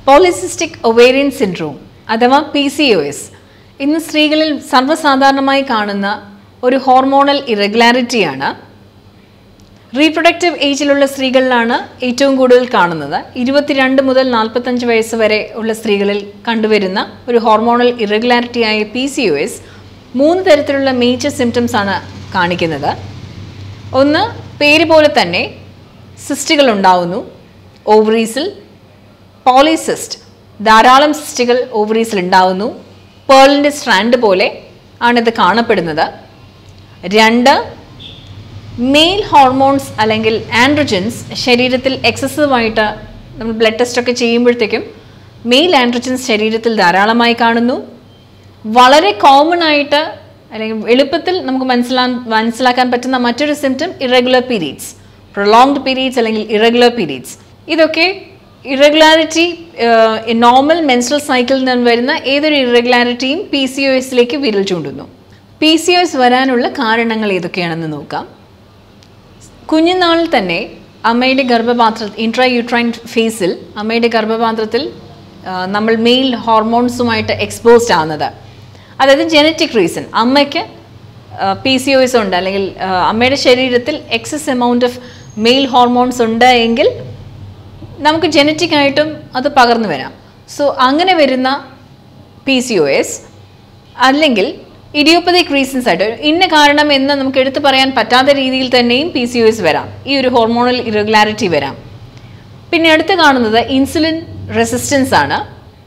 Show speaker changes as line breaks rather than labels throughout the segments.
polycystic ovarian syndrome അഥവാ P C O S ഇന്ന് സ്ത്രീകളിൽ സർവ്വസാധാരണമായി കാണുന്ന ഒരു ഹോർമോണൽ ഇറഗുലാരിറ്റിയാണ് റീപ്രൊഡക്റ്റീവ് ഏജിലുള്ള സ്ത്രീകളിലാണ് ഏറ്റവും കൂടുതൽ കാണുന്നത് ഇരുപത്തിരണ്ട് മുതൽ നാൽപ്പത്തഞ്ച് വയസ്സ് വരെ ഉള്ള സ്ത്രീകളിൽ കണ്ടുവരുന്ന ഒരു ഹോർമോണൽ ഇറഗുലാരിറ്റിയായ പി സി ഒ എസ് മൂന്ന് തരത്തിലുള്ള മേജർ സിംറ്റംസ് ആണ് കാണിക്കുന്നത് ഒന്ന് പേര് പോലെ തന്നെ സിസ്റ്റുകൾ ഉണ്ടാവുന്നു ഓവറീസിൽ പോളിസിസ്റ്റ് ധാരാളം സിസ്റ്റുകൾ ഓവറീസിൽ ഉണ്ടാവുന്നു പേളിൻ്റെ സ്ട്രാൻഡ് പോലെ ആണിത് കാണപ്പെടുന്നത് രണ്ട് മെയിൽ ഹോർമോൺസ് അല്ലെങ്കിൽ ആൻഡ്രജൻസ് ശരീരത്തിൽ എക്സസീവായിട്ട് നമ്മൾ ബ്ലഡ് ടെസ്റ്റ് ഒക്കെ ചെയ്യുമ്പോഴത്തേക്കും മെയിൽ ആൻഡ്രജൻസ് ശരീരത്തിൽ ധാരാളമായി കാണുന്നു വളരെ കോമൺ ആയിട്ട് അല്ലെങ്കിൽ എളുപ്പത്തിൽ നമുക്ക് മനസ്സിലാ മനസ്സിലാക്കാൻ പറ്റുന്ന മറ്റൊരു symptom irregular periods prolonged periods അല്ലെങ്കിൽ ഇറഗുലർ പീരീഡ്സ് ഇതൊക്കെ ഇറഗുലാരിറ്റി നോർമൽ മെൻസ്ട്രൽ സൈക്കിളിൽ നിന്ന് വരുന്ന ഏതൊരു ഇറഗുലാരിറ്റിയും പി സി ഒ എസിലേക്ക് വിരൽ ചൂണ്ടുന്നു പി സി ഒ എസ് വരാനുള്ള കാരണങ്ങൾ ഏതൊക്കെയാണെന്ന് നോക്കാം കുഞ്ഞുനാളിൽ തന്നെ അമ്മയുടെ ഗർഭപാത്ര ഇൻട്രാ യൂട്രൈൻ ഫേസിൽ അമ്മയുടെ ഗർഭപാത്രത്തിൽ ആ, നമ്മൾ മെയിൽ ഹോർമോൺസുമായിട്ട് എക്സ്പോസ്ഡ് ആവുന്നത് അതായത് ജനറ്റിക് റീസൺ അമ്മയ്ക്ക് പി സി ഒ എസ് ഉണ്ട് അല്ലെങ്കിൽ ആ, അമ്മയുടെ ശരീരത്തിൽ excess amount of male hormones ഉണ്ട് എങ്കിൽ നമുക്ക് ജനറ്റിക് ആയിട്ടും അത് പകർന്നു വരാം സോ അങ്ങനെ വരുന്ന പി സി ഒ എസ് അല്ലെങ്കിൽ ഇഡിയോപ്പതിക് റീസൺസ് ആയിട്ട് ഇന്ന കാരണം എന്ന് നമുക്ക് എടുത്തു പറയാൻ പറ്റാത്ത രീതിയിൽ തന്നെയും പി സി ഒ എസ് വരാം ഈ ഒരു ഹോർമോണൽ ഇറഗുലാരിറ്റി വരാം പിന്നെ അടുത്ത് കാണുന്നത് ഇൻസുലിൻ റെസിസ്റ്റൻസ് ആണ്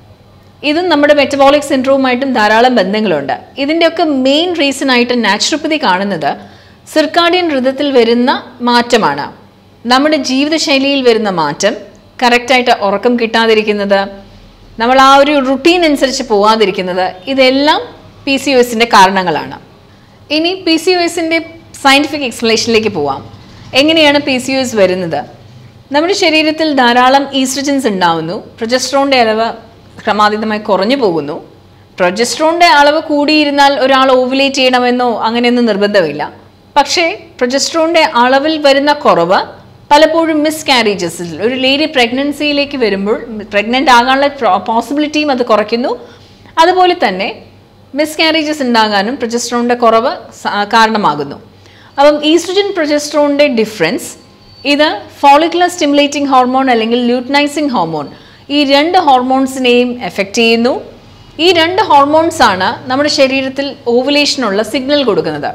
ഇതും നമ്മുടെ മെറ്റബോളിക് സിൻഡ്രോവുമായിട്ടും ധാരാളം ബന്ധങ്ങളുണ്ട് ഇതിൻ്റെയൊക്കെ മെയിൻ റീസൺ ആയിട്ട് നാച്ചുറോപ്പതി കാണുന്നത് സിർക്കാഡിയൻ ഋതത്തിൽ വരുന്ന മാറ്റമാണ് നമ്മുടെ ജീവിതശൈലിയിൽ വരുന്ന മാറ്റം കറക്റ്റായിട്ട് ഉറക്കം കിട്ടാതിരിക്കുന്നത് നമ്മൾ ആ ഒരു റുട്ടീൻ അനുസരിച്ച് പോകാതിരിക്കുന്നത് ഇതെല്ലാം പി സി ഒ എസിൻ്റെ കാരണങ്ങളാണ് ഇനി പി സി ഒ എസിൻ്റെ സയൻറ്റിഫിക് എക്സ്പ്ലനേഷനിലേക്ക് പോവാം എങ്ങനെയാണ് പി സി ഒ എസ് വരുന്നത് നമ്മുടെ ശരീരത്തിൽ ധാരാളം ഈസ്ട്രജൻസ് ഉണ്ടാവുന്നു പ്രൊജസ്ട്രോണിൻ്റെ അളവ് ക്രമാതീതമായി കുറഞ്ഞു പോകുന്നു പ്രൊജസ്ട്രോണിൻ്റെ അളവ് കൂടിയിരുന്നാൽ ഒരാൾ ഓവുലേറ്റ് ചെയ്യണമെന്നോ അങ്ങനെയൊന്നും നിർബന്ധമില്ല പക്ഷേ പ്രൊജസ്ട്രോണിൻ്റെ അളവിൽ വരുന്ന കുറവ് പലപ്പോഴും മിസ് കാരേജസിൽ ഒരു ലേഡി പ്രഗ്നൻസിയിലേക്ക് വരുമ്പോൾ പ്രഗ്നൻ്റ് ആകാനുള്ള പോസിബിലിറ്റിയും അത് കുറയ്ക്കുന്നു അതുപോലെ തന്നെ മിസ് കാരേജസ് ഉണ്ടാകാനും പ്രൊജസ്ട്രോണിൻ്റെ കുറവ് സ- കാരണമാകുന്നു അപ്പം ഈസ്ട്രജൻ പ്രൊജസ്ട്രോണിൻ്റെ ഡിഫറൻസ് ഇത് ഫോളിക്കുലർ സ്റ്റിമുലേറ്റിംഗ് ഹോർമോൺ അല്ലെങ്കിൽ ല്യൂട്ടനൈസിങ് ഹോർമോൺ ഈ രണ്ട് ഹോർമോൺസിനെയും എഫക്റ്റ് ചെയ്യുന്നു ഈ രണ്ട് ഹോർമോൺസ് ആണ് നമ്മുടെ ശരീരത്തിൽ ഓവുലേഷനുള്ള സിഗ്നൽ കൊടുക്കുന്നത്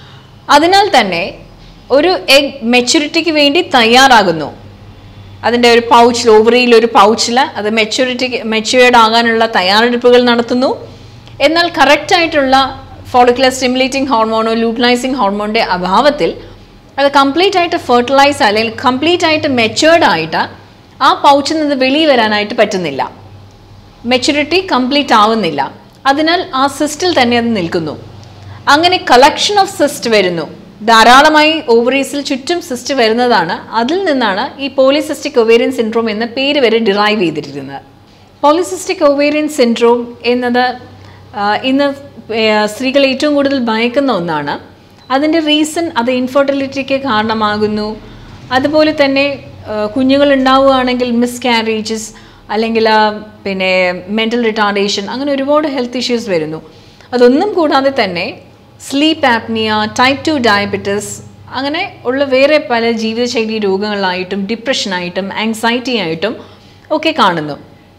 അതിനാൽ തന്നെ ഒരു എഗ് മെച്യൂരിറ്റിക്ക് വേണ്ടി തയ്യാറാകുന്നു അതിൻ്റെ ഒരു പൗച്ചിൽ ഓവറിയിൽ ഒരു പൗച്ചിൽ അത് മെച്യൂരിറ്റി മെച്യൂർഡ് ആകാനുള്ള തയ്യാറെടുപ്പുകൾ നടത്തുന്നു എന്നാൽ കറക്റ്റ് ആയിട്ടുള്ള ഫോളിക്കുലർ സ്റ്റിമുലേറ്റിംഗ് ഹോർമോണോ ലൂട്ടനൈസിങ് ഹോർമോണിൻ്റെ അഭാവത്തിൽ അത് കംപ്ലീറ്റ് ആയിട്ട് ഫെർട്ടിലൈസ് അല്ലെങ്കിൽ കംപ്ലീറ്റ് ആയിട്ട് മെച്യൂർഡ് ആയിട്ട് ആ പൗച്ചിൽ നിന്ന് വെളിയിൽ വരാനായിട്ട് പറ്റുന്നില്ല മെച്യൂരിറ്റി കംപ്ലീറ്റ് ആവുന്നില്ല അതിനാൽ ആ സിസ്റ്റിൽ തന്നെ അത് നിൽക്കുന്നു അങ്ങനെ കളക്ഷൻ ഓഫ് സിസ്റ്റ് വരുന്നു ധാരാളമായി ഓവറീസിൽ ചുറ്റും സിസ്റ്റ് വരുന്നതാണ് അതിൽ നിന്നാണ് ഈ പോളിസിസ്റ്റിക് ഒവേറിയൻ സിൻഡ്രോം എന്ന പേര് വരെ ഡിറൈവ് ചെയ്തിരിക്കുന്നത് പോളിസിസ്റ്റിക് ഒവേറിയൻ സിൻഡ്രോം എന്നത് ആ, ഇന്ന് ആ, സ്ത്രീകൾ ഏറ്റവും കൂടുതൽ ഭയക്കുന്ന ഒന്നാണ് അതിൻ്റെ റീസൺ അത് ഇൻഫെർട്ടിലിറ്റിക്ക് കാരണമാകുന്നു അതുപോലെ തന്നെ കുഞ്ഞുങ്ങൾ ഉണ്ടാവുകയാണെങ്കിൽ മിസ് ക്യാരേജസ് അല്ലെങ്കിൽ ആ, പിന്നെ മെൻ്റൽ റിട്ടാർഡേഷൻ അങ്ങനെ ഒരുപാട് ഹെൽത്ത് ഇഷ്യൂസ് വരുന്നു അതൊന്നും കൂടാതെ തന്നെ sleep apnoea type two diabetes അങ്ങനെ ഉള്ള വേറെ പല ജീവിതശൈലി രോഗങ്ങളായിട്ടും ഡിപ്രഷനായിട്ടും ആങ്സൈറ്റി ആയിട്ടും ഒക്കെ കാണുന്നു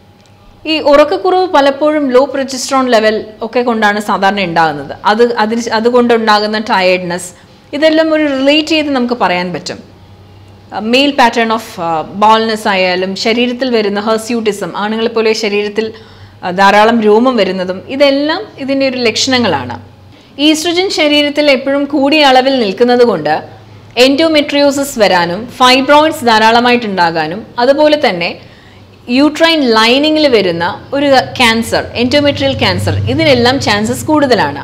ഈ ഉറക്കക്കുറവ് പലപ്പോഴും ലോ പ്രൊജസ്ട്രോൺ ലെവൽ ഒക്കെ കൊണ്ടാണ് സാധാരണ ഉണ്ടാകുന്നത് അത് അതിന് അതുകൊണ്ടുണ്ടാകുന്ന ടയേർഡ്നെസ് ഇതെല്ലാം ഒരു റിലേറ്റ് ചെയ്ത് നമുക്ക് പറയാൻ പറ്റും മെയിൽ പാറ്റേൺ ഓഫ് ബാൾനെസ് ആയാലും ശരീരത്തിൽ വരുന്ന ഹെർസ്യൂട്ടിസം ആണുങ്ങളെ പോലെ ശരീരത്തിൽ ആ, ധാരാളം രോമം വരുന്നതും ഇതെല്ലാം ഇതിൻ്റെ ഒരു ലക്ഷണങ്ങളാണ് ഈസ്ട്രജൻ ശരീരത്തിൽ എപ്പോഴും കൂടിയ അളവിൽ നിൽക്കുന്നത് കൊണ്ട് എൻഡോമെട്രിയോസിസ് വരാനും ഫൈബ്രോയിഡ്സ് ധാരാളമായിട്ടുണ്ടാകാനും അതുപോലെ തന്നെ യൂട്രൈൻ ലൈനിങ്ങിൽ വരുന്ന ഒരു ക്യാൻസർ എൻഡോമെട്രിയൽ ക്യാൻസർ ഇതിനെല്ലാം ചാൻസസ് കൂടുതലാണ്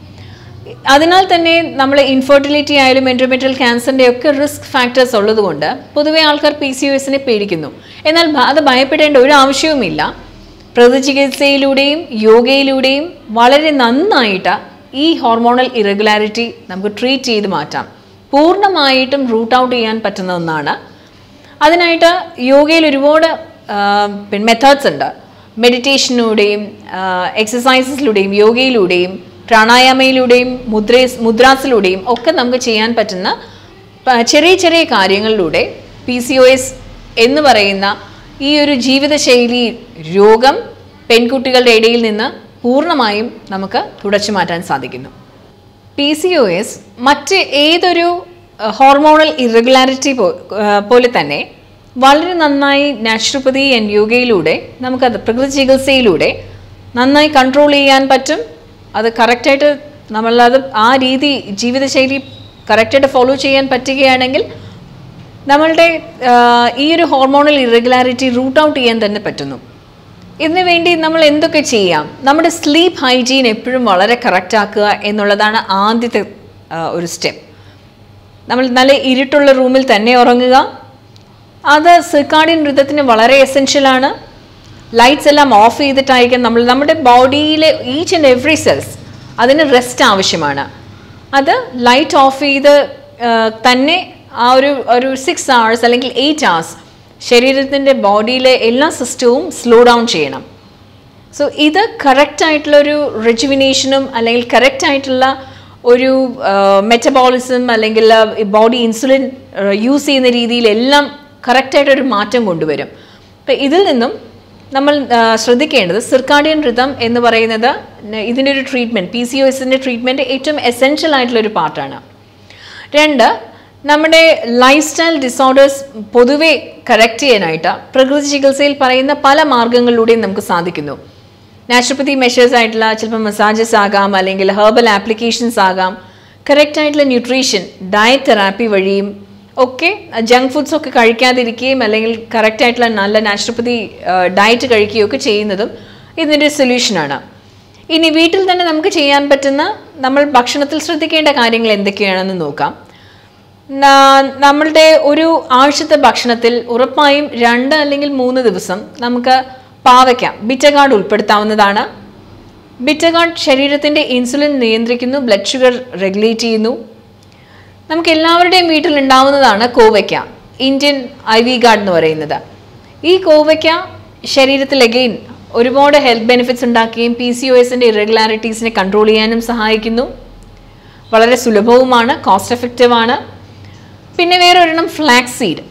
അതിനാൽ തന്നെ നമ്മൾ ഇൻഫെർട്ടിലിറ്റി ആയാലും എൻഡോമെട്രിയൽ ക്യാൻസറിൻ്റെ ഒക്കെ റിസ്ക് ഫാക്ടേഴ്സ് ഉള്ളതുകൊണ്ട് പൊതുവെ ആൾക്കാർ പി സി ഒ എസിനെ പേടിക്കുന്നു എന്നാൽ ഭ- അത് ഭയപ്പെടേണ്ട ഒരു ആവശ്യവുമില്ല പ്രതിചികിത്സയിലൂടെയും യോഗയിലൂടെയും വളരെ നന്നായിട്ട് ഈ ഹോർമോണൽ ഇറഗുലാരിറ്റി നമുക്ക് ട്രീറ്റ് ചെയ്ത് മാറ്റാം പൂർണ്ണമായിട്ടും റൂട്ട് ഔട്ട് ചെയ്യാൻ പറ്റുന്ന ഒന്നാണ് അതിനായിട്ട് യോഗയിൽ ഒരുപാട് പിന്നെ മെത്തേഡ്സ് ഉണ്ട് മെഡിറ്റേഷനിലൂടെയും എക്സസൈസസിലൂടെയും യോഗയിലൂടെയും പ്രാണായാമയിലൂടെയും മുദ്ര മുദ്രാസിലൂടെയും ഒക്കെ നമുക്ക് ചെയ്യാൻ പറ്റുന്ന പ- ചെറിയ ചെറിയ കാര്യങ്ങളിലൂടെ പി സി ഒ എസ് എന്ന് പറയുന്ന ഈ ഒരു ജീവിതശൈലി രോഗം പെൺകുട്ടികളുടെ ഇടയിൽ നിന്ന് പൂർണ്ണമായും നമുക്ക് തുടച്ചു മാറ്റാൻ സാധിക്കുന്നു പി സി ഒ എസ് മറ്റ് ഏതൊരു ഹോർമോണൽ ഇറഗുലാരിറ്റി പോലെ തന്നെ വളരെ നന്നായി നാച്ചുറോപ്പതി ആൻഡ് യോഗയിലൂടെ നമുക്കത് പ്രകൃതി ചികിത്സയിലൂടെ നന്നായി കൺട്രോൾ ചെയ്യാൻ പറ്റും അത് കറക്റ്റായിട്ട് നമ്മളത് ആ രീതി ജീവിതശൈലി കറക്റ്റായിട്ട് ഫോളോ ചെയ്യാൻ പറ്റുകയാണെങ്കിൽ നമ്മളുടെ ആ, ഈ ഒരു ഹോർമോണൽ ഇറഗുലാരിറ്റി റൂട്ട് ഔട്ട് ചെയ്യാൻ തന്നെ പറ്റുന്നു ഇതിനു വേണ്ടി നമ്മൾ എന്തൊക്കെ ചെയ്യാം നമ്മുടെ സ്ലീപ്പ് ഹൈജീൻ എപ്പോഴും വളരെ കറക്റ്റ് ആക്കുക എന്നുള്ളതാണ് ആദ്യത്തെ ആ, ഒരു സ്റ്റെപ്പ് നമ്മൾ നല്ല ഇരുട്ടുള്ള റൂമിൽ തന്നെ ഉറങ്ങുക അത് സിർക്കാഡിയൻ ഋതത്തിന് വളരെ എസെൻഷ്യലാണ് ലൈറ്റ്സ് എല്ലാം ഓഫ് ചെയ്തിട്ടായിരിക്കും നമ്മൾ നമ്മുടെ ബോഡിയിലെ ഈച്ച് ആൻഡ് എവറി സെൽസ് അതിന് റെസ്റ്റ് ആവശ്യമാണ് അത് ലൈറ്റ് ഓഫ് ചെയ്ത് ആ, തന്നെ ആ ഒരു ഒരു സിക്സ് hours അല്ലെങ്കിൽ എയ്റ്റ് hours ശരീരത്തിൻ്റെ ബോഡിയിലെ എല്ലാ സിസ്റ്റവും സ്ലോ ഡൗൺ ചെയ്യണം സോ ഇത് കറക്റ്റ് ആയിട്ടുള്ള ഒരു റെജുവിനേഷനും അല്ലെങ്കിൽ കറക്റ്റ് ആയിട്ടുള്ള ഒരു മെറ്റബോളിസം അല്ലെങ്കിൽ ബോഡി ഇൻസുലിൻ യൂസ് ചെയ്യുന്ന രീതിയിലെല്ലാം കറക്റ്റായിട്ടൊരു മാറ്റം കൊണ്ടുവരും അപ്പം ഇതിൽ നിന്നും നമ്മൾ ആ, ശ്രദ്ധിക്കേണ്ടത് സിർക്കാഡിയൻ ഋതം എന്ന് പറയുന്നത് ന- ഇതിൻ്റെ ഒരു ട്രീറ്റ്മെൻറ്റ് പി സി ഒ എസിൻ്റെ ട്രീറ്റ്മെൻറ്റ് ഏറ്റവും എസെൻഷ്യൽ ആയിട്ടുള്ള ഒരു പാർട്ടാണ് രണ്ട് നമ്മുടെ ലൈഫ് സ്റ്റൈൽ ഡിസോർഡേഴ്സ് പൊതുവെ കറക്റ്റ് ചെയ്യാനായിട്ട് പ്രകൃതി ചികിത്സയിൽ പറയുന്ന പല മാർഗങ്ങളിലൂടെയും നമുക്ക് സാധിക്കുന്നു നാച്ചുറോപ്പതി മെഷേഴ്സ് ആയിട്ടുള്ള ചിലപ്പോൾ മസാജസ് ആകാം അല്ലെങ്കിൽ ഹെർബൽ ആപ്ലിക്കേഷൻസ് ആകാം കറക്റ്റ് ആയിട്ടുള്ള ന്യൂട്രീഷൻ ഡയറ്റ് തെറാപ്പി വഴിയും ഒക്കെ ജങ്ക് ഫുഡ്സ് ഒക്കെ കഴിക്കാതിരിക്കുകയും അല്ലെങ്കിൽ കറക്റ്റ് ആയിട്ടുള്ള നല്ല നാച്ചുറോപ്പതി ഡയറ്റ് കഴിക്കുകയും ഒക്കെ ചെയ്യുന്നതും ഇതിൻ്റെ സൊല്യൂഷനാണ് ഇനി വീട്ടിൽ തന്നെ നമുക്ക് ചെയ്യാൻ പറ്റുന്ന നമ്മൾ ഭക്ഷണത്തിൽ ശ്രദ്ധിക്കേണ്ട കാര്യങ്ങൾ എന്തൊക്കെയാണെന്ന് നോക്കാം ന- നമ്മളുടെ ഒരു ആഴ്ചത്തെ ഭക്ഷണത്തിൽ ഉറപ്പായും രണ്ട് അല്ലെങ്കിൽ മൂന്ന് ദിവസം നമുക്ക് പാവയ്ക്ക ബിറ്റഗാർഡ് ഉൾപ്പെടുത്താവുന്നതാണ് ബിറ്റഗാർഡ് ശരീരത്തിൻ്റെ ഇൻസുലിൻ നിയന്ത്രിക്കുന്നു ബ്ലഡ് ഷുഗർ റെഗുലേറ്റ് ചെയ്യുന്നു നമുക്ക് എല്ലാവരുടെയും വീട്ടിൽ ഉണ്ടാവുന്നതാണ് കോവയ്ക്ക ഇന്ത്യൻ ഐ വി ഗാർഡ് എന്ന് പറയുന്നത് ഈ കോവയ്ക്ക ശരീരത്തിൽ അഗെയിൻ ഒരുപാട് ഹെൽത്ത് ബെനിഫിറ്റ്സ് ഉണ്ടാക്കുകയും പി സി ഒ എസിൻ്റെ ഇറഗുലാരിറ്റീസിനെ കൺട്രോൾ ചെയ്യാനും സഹായിക്കുന്നു വളരെ സുലഭവുമാണ് കോസ്റ്റ് എഫക്റ്റീവ് ആണ് പിന്നെ വേറെ ഒരെണ്ണം ഫ്ലാക്സ് സീഡ്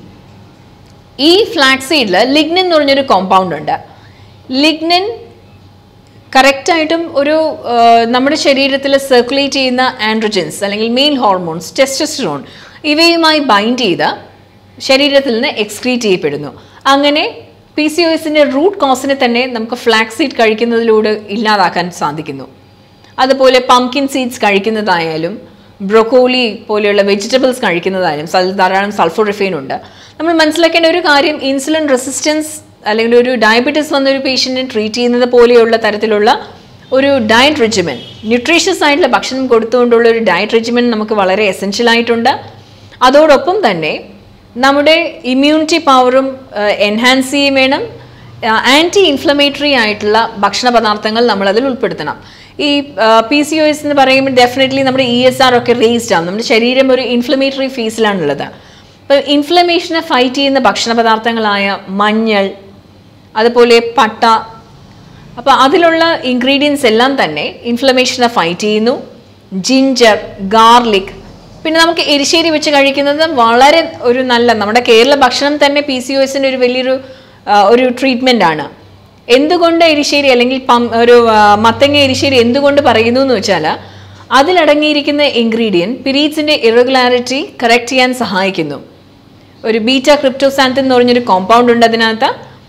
ഈ ഫ്ലാക്സ് സീഡിൽ ലിഗ്നിൻ എന്ന് പറഞ്ഞൊരു കോമ്പൗണ്ട് ഉണ്ട് ലിഗ്നിൻ കറക്റ്റായിട്ടും ഒരു ആ, നമ്മുടെ ശരീരത്തിൽ സർക്കുലേറ്റ് ചെയ്യുന്ന ആൻഡ്രോജൻസ് അല്ലെങ്കിൽ മെയിൽ ഹോർമോൺസ് ടെസ്റ്റസ്റ്ററോൺ ഇവയുമായി ബൈൻഡ് ചെയ്ത് ശരീരത്തിൽ നിന്ന് എക്സ്ക്രീറ്റ് ചെയ്യപ്പെടുന്നു അങ്ങനെ പി സി ഒ എസിൻ്റെ റൂട്ട് കോസിനെ തന്നെ നമുക്ക് ഫ്ലാക്സ് സീഡ് കഴിക്കുന്നതിലൂടെ ഇല്ലാതാക്കാൻ സാധിക്കുന്നു അതുപോലെ പംകിൻ സീഡ്സ് കഴിക്കുന്നതായാലും ബ്രൊക്കോളി പോലെയുള്ള വെജിറ്റബിൾസ് കഴിക്കുന്നതായാലും അതിൽ ധാരാളം സൾഫർ റിഫൈൻ ഉണ്ട് നമ്മൾ മനസ്സിലാക്കേണ്ട ഒരു കാര്യം ഇൻസുലിൻ റെസിസ്റ്റൻസ് അല്ലെങ്കിൽ ഒരു ഡയബറ്റീസ് വന്ന ഒരു പേഷ്യൻറ്റിനെ ട്രീറ്റ് ചെയ്യുന്നത് പോലെയുള്ള തരത്തിലുള്ള ഒരു ഡയറ്റ് റെജിമെൻ ന്യൂട്രീഷ്യസ് ആയിട്ടുള്ള ഭക്ഷണം കൊടുത്തുകൊണ്ടുള്ള ഒരു ഡയറ്റ് റെജിമെൻ നമുക്ക് വളരെ എസെൻഷ്യൽ ആയിട്ടുണ്ട് അതോടൊപ്പം തന്നെ നമ്മുടെ ഇമ്മ്യൂണിറ്റി പവറും എൻഹാൻസ് ചെയ്യുകയും വേണം ആൻറ്റി ഇൻഫ്ലമേറ്ററി ആയിട്ടുള്ള ഭക്ഷണ പദാർത്ഥങ്ങൾ നമ്മൾ അതിൽ ഉൾപ്പെടുത്തണം ഈ പി സി ഒ എസ് എന്ന് പറയുമ്പോൾ ഡെഫിനറ്റ്ലി നമ്മുടെ ഇ എസ് ആർ ഒക്കെ റേസ്ഡ് ആവും നമ്മുടെ ശരീരം ഒരു ഇൻഫ്ലമേറ്ററി ഫേസിലാണുള്ളത് അപ്പോൾ ഇൻഫ്ലമേഷനെ ഫൈറ്റ് ചെയ്യുന്ന ഭക്ഷണ പദാർത്ഥങ്ങളായ മഞ്ഞൾ അതുപോലെ പട്ട അപ്പോൾ അതിലുള്ള ഇൻഗ്രീഡിയൻസ് എല്ലാം തന്നെ ഇൻഫ്ലമേഷനെ ഫൈറ്റ് ചെയ്യുന്നു ജിഞ്ചർ ഗാർലിക് പിന്നെ നമുക്ക് എരിശ്ശേരി വെച്ച് കഴിക്കുന്നത് വളരെ ഒരു നല്ല നമ്മുടെ കേരള ഭക്ഷണം തന്നെ പി സി ഒ എസിൻ്റെ ഒരു വലിയൊരു ആ, ഒരു ട്രീറ്റ്മെൻ്റ് ആണ് എന്തുകൊണ്ട് എരിശ്ശേരി അല്ലെങ്കിൽ പം ഒരു ആ, മത്തങ്ങ എരിശ്ശേരി എന്തുകൊണ്ട് പറയുന്നു എന്ന് വെച്ചാൽ അതിലടങ്ങിയിരിക്കുന്ന ഇൻഗ്രീഡിയൻറ്റ് പിരീഡ്സിൻ്റെ ഇറഗുലാരിറ്റി കറക്റ്റ് ചെയ്യാൻ സഹായിക്കുന്നു ഒരു ബീറ്റ ക്രിപ്റ്റോസാൻത്തിൻ എന്ന് പറഞ്ഞൊരു കോമ്പൗണ്ട് ഉണ്ട് അതിനകത്ത്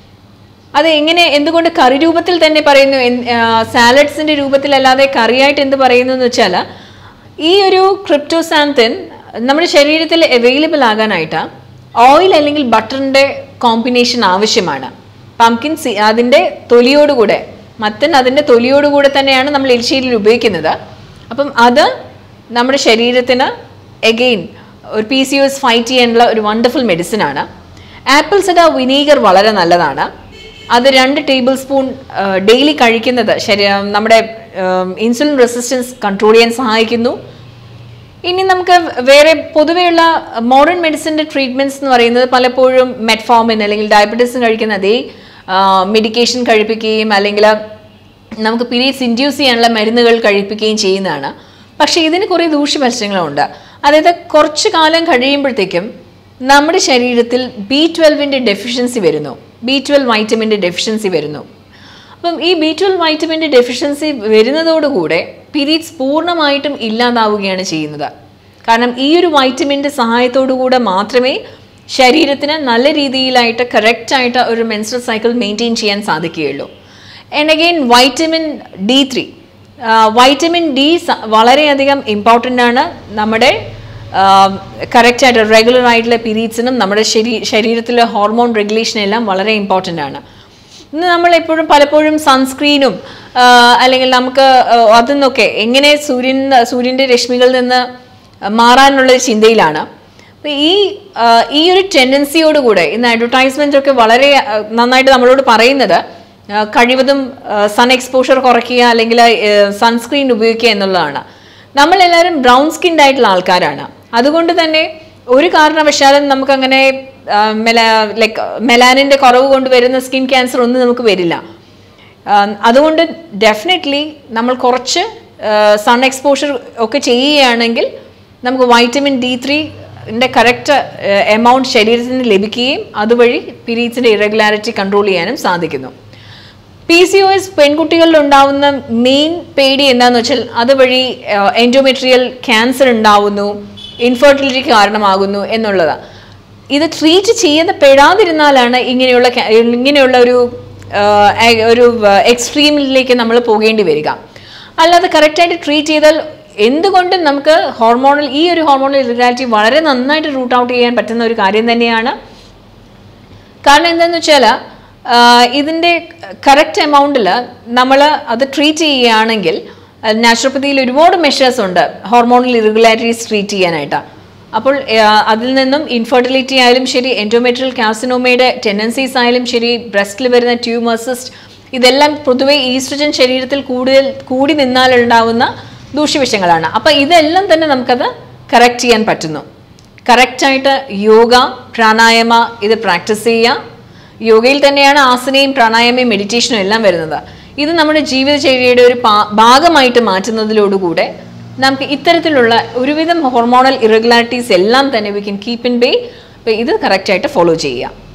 അത് എങ്ങനെ എന്തുകൊണ്ട് കറി രൂപത്തിൽ തന്നെ പറയുന്നു സാലഡ്സിന്റെ രൂപത്തിലല്ലാതെ കറിയായിട്ട് എന്ത് പറയുന്നു എന്ന് വെച്ചാൽ ഈ ഒരു ക്രിപ്റ്റോസാൻത്തിൻ നമ്മുടെ ശരീരത്തിൽ അവൈലബിൾ ആകാനായിട്ട് ഓയിൽ അല്ലെങ്കിൽ ബട്ടറിൻ്റെ കോമ്പിനേഷൻ ആവശ്യമാണ് പംകിൻ സി അതിൻ്റെ തൊലിയോടുകൂടെ മത്തൻ അതിൻ്റെ തൊലിയോടുകൂടെ തന്നെയാണ് നമ്മൾ എരിശ്ശേരിയിൽ ഉപയോഗിക്കുന്നത് അപ്പം അത് നമ്മുടെ ശരീരത്തിന് എഗെയിൻ ഒരു പി സി എസ് ഫൈറ്റ് ചെയ്യാനുള്ള ഒരു വണ്ടർഫുൾ മെഡിസിൻ ആണ് ആപ്പിൾ സഡ വിനീഗർ വളരെ നല്ലതാണ് അത് രണ്ട് ടേബിൾ സ്പൂൺ ഡെയിലി കഴിക്കുന്നത് ശരി നമ്മുടെ ഇൻസുലിൻ റെസിസ്റ്റൻസ് കൺട്രോൾ ചെയ്യാൻ സഹായിക്കുന്നു ഇനി നമുക്ക് വേറെ പൊതുവെയുള്ള മോഡേൺ മെഡിസിൻ്റെ ട്രീറ്റ്മെൻറ്റ്സ് എന്ന് പറയുന്നത് പലപ്പോഴും മെറ്റ്ഫോമിൻ അല്ലെങ്കിൽ ഡയബറ്റീസിന് കഴിക്കുന്ന അതേ മെഡിക്കേഷൻ കഴിപ്പിക്കുകയും അല്ലെങ്കിൽ നമുക്ക് പീരീഡ്സ് ഇൻഡ്യൂസ് ചെയ്യാനുള്ള മരുന്നുകൾ കഴിപ്പിക്കുകയും ചെയ്യുന്നതാണ് പക്ഷേ ഇതിന് കുറേ ദൂഷ്യവശങ്ങളുണ്ട് അതായത് കുറച്ച് കാലം കഴിയുമ്പോഴത്തേക്കും നമ്മുടെ ശരീരത്തിൽ ബി ട്വൽവിൻ്റെ ഡെഫിഷ്യൻസി വരുന്നു ബി ട്വൽവ് വൈറ്റമിൻ്റെ ഡെഫിഷ്യൻസി വരുന്നു അപ്പം ഈ ബി ട്വൽവ് വൈറ്റമിൻ്റെ ഡെഫിഷ്യൻസി വരുന്നതോടുകൂടെ പീരീഡ്സ് പൂർണ്ണമായിട്ടും ഇല്ലാതാവുകയാണ് ചെയ്യുന്നത് കാരണം ഈ ഒരു വൈറ്റമിൻ്റെ സഹായത്തോടു കൂടെ മാത്രമേ ശരീരത്തിന് നല്ല രീതിയിലായിട്ട് കറക്റ്റായിട്ട് ഒരു മെൻസ്ട്രൽ സൈക്കിൾ മെയിൻറ്റെയിൻ ചെയ്യാൻ സാധിക്കുകയുള്ളൂ and again vitamin D three vitamin D വളരെയധികം ഇമ്പോർട്ടൻ്റ് ആണ് നമ്മുടെ കറക്റ്റായിട്ട് റെഗുലർ ആയിട്ടുള്ള പീരീഡ്സിനും നമ്മുടെ ശരീ ശരീരത്തിലെ ഹോർമോൺ റെഗുലേഷനെല്ലാം വളരെ ഇമ്പോർട്ടൻ്റ് ആണ് ഇന്ന് നമ്മൾ എപ്പോഴും പലപ്പോഴും സൺസ്ക്രീനും അല്ലെങ്കിൽ നമുക്ക് ആ, അതിൽ നിന്നൊക്കെ എങ്ങനെ സൂര്യൻ സൂര്യൻ്റെ രശ്മികളിൽ നിന്ന് മാറാനുള്ള ഒരു ചിന്തയിലാണ് അപ്പോൾ ഈ ആ, ഈ ഒരു ടെൻഡൻസിയോടുകൂടെ ഇന്ന് അഡ്വർടൈസ്മെൻ്റ് ഒക്കെ വളരെ ആ, നന്നായിട്ട് നമ്മളോട് പറയുന്നത് ആ, കഴിവതും സൺ എക്സ്പോഷർ കുറയ്ക്കുക അല്ലെങ്കിൽ സൺസ്ക്രീൻ ഉപയോഗിക്കുക എന്നുള്ളതാണ് നമ്മളെല്ലാവരും ബ്രൗൺ സ്കിൻഡ് ആയിട്ടുള്ള ആൾക്കാരാണ് അതുകൊണ്ട് തന്നെ ഒരു കാരണവശാലും നമുക്കങ്ങനെ ആ, മെല ലൈക്ക് മെലാനിൻ്റെ കുറവ് കൊണ്ട് വരുന്ന സ്കിൻ ക്യാൻസർ ഒന്നും നമുക്ക് വരില്ല ആ, അതുകൊണ്ട് ഡെഫിനറ്റ്ലി നമ്മൾ കുറച്ച് സൺ എക്സ്പോഷർ ഒക്കെ ചെയ്യുകയാണെങ്കിൽ നമുക്ക് വൈറ്റമിൻ ഡി ത്രീൻ്റെ കറക്റ്റ് എമൗണ്ട് ശരീരത്തിന് ലഭിക്കുകയും അതുവഴി പീരീഡ്സിൻ്റെ ഇറഗുലാരിറ്റി കൺട്രോൾ ചെയ്യാനും സാധിക്കുന്നു പി സി ഒ എസ് പെൺകുട്ടികളിൽ ഉണ്ടാവുന്ന മെയിൻ പേടി എന്താണെന്ന് വെച്ചാൽ അതുവഴി എൻഡോമെട്രിയൽ ക്യാൻസർ ഉണ്ടാവുന്നു ഇൻഫെർട്ടിലിറ്റി കാരണമാകുന്നു എന്നുള്ളതാണ് ഇത് ട്രീറ്റ് ചെയ്യുന്ന പെടാതിരുന്നാലാണ് ഇങ്ങനെയുള്ള ca- ഇങ്ങനെയുള്ള ഒരു ആ, എ- ഒരു എക്സ്ട്രീമിലേക്ക് നമ്മൾ പോകേണ്ടി വരിക അല്ലാതെ കറക്റ്റായിട്ട് ട്രീറ്റ് ചെയ്താൽ എന്തുകൊണ്ടും നമുക്ക് ഹോർമോണൽ ഈ ഒരു ഹോർമോണൽ ഇറിഗാലിറ്റി വളരെ നന്നായിട്ട് റൂട്ട് ഔട്ട് ചെയ്യാൻ പറ്റുന്ന ഒരു കാര്യം തന്നെയാണ് കാരണം എന്താണെന്ന് വെച്ചാൽ ഇതിൻ്റെ കറക്റ്റ് എമൗണ്ടിൽ നമ്മൾ അത് ട്രീറ്റ് ചെയ്യുകയാണെങ്കിൽ നാച്ചുറോപ്പതിയിൽ ഒരുപാട് മെഷേഴ്സ് ഉണ്ട് ഹോർമോണൽ ഇറഗുലാരിറ്റീസ് ട്രീറ്റ് ചെയ്യാനായിട്ട് അപ്പോൾ ആ, അതിൽ നിന്നും ഇൻഫെർട്ടിലിറ്റി ആയാലും ശരി എൻഡോമെട്രിയൽ കാസിനോമയുടെ ടെൻഡൻസീസ് ആയാലും ശരി ബ്രസ്റ്റിൽ വരുന്ന ട്യൂമേഴ്സിസ്റ്റ് ഇതെല്ലാം പൊതുവേ ഈസ്ട്രജൻ ശരീരത്തിൽ കൂടുതൽ കൂടി നിന്നാലുണ്ടാവുന്ന ദൂഷ്യവിഷയങ്ങളാണ് അപ്പോൾ ഇതെല്ലാം തന്നെ നമുക്കത് കറക്റ്റ് ചെയ്യാൻ പറ്റുന്നു കറക്റ്റായിട്ട് യോഗ പ്രാണായാമ ഇത് പ്രാക്ടീസ് ചെയ്യുക യോഗയിൽ തന്നെയാണ് ആസനയും പ്രാണായാമയും മെഡിറ്റേഷനും എല്ലാം വരുന്നത് ഇത് നമ്മുടെ ജീവിതചര്യയുടെ ഒരു പാ- ഭാഗമായിട്ട് മാറ്റുന്നതിലോടുകൂടെ നമുക്ക് ഇത്തരത്തിലുള്ള ഒരുവിധം ഹോർമോണൽ ഇറഗുലാരിറ്റീസ് എല്ലാം തന്നെ we can keep in bay ഇത് കറക്റ്റായിട്ട് ഫോളോ ചെയ്യുക